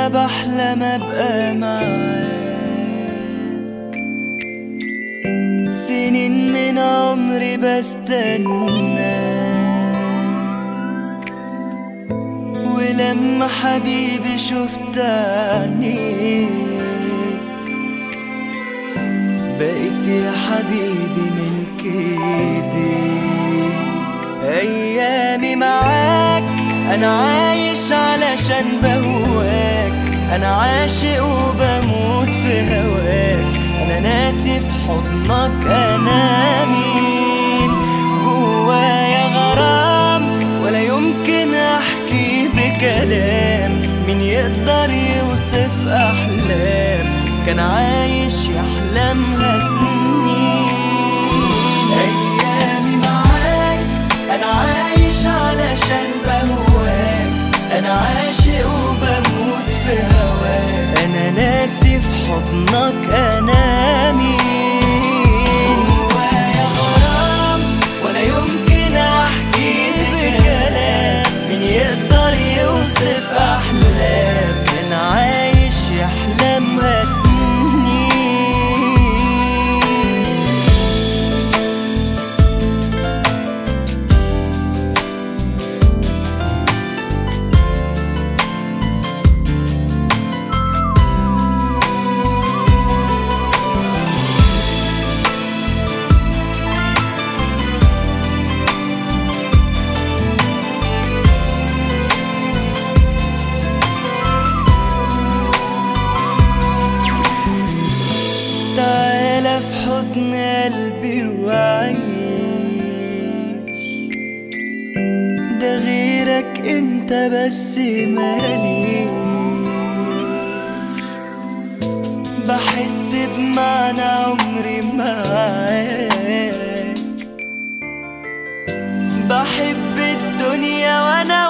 انا بحلم ابقى معاك سنين من عمري بستناك ولما حبيبي شفت عينيك بقيت يا حبيبي ملك ايديك ايامي معاك انا عايش علشان بهواك انا عاشق وبموت في هواك انا ناسي في حضنك انا مين جوايا غرام ولا يمكن احكي بكلام مين يقدر يوصف احلام كان عايش يحلمها سنين ايامي معاك انا عايش علشان بهواك انا عاشق وبموت في هواك انا ناسي في حضنك انا مين جوايا غرام ولا يمكن احكي بكلام مين يقدر يوصف احلام كان عايش يحلمها سنين تعالى في حضن قلبي وعيش ده غيرك انت بس ماليش بحس بمعنى عمري معاك بحب الدنيا وانا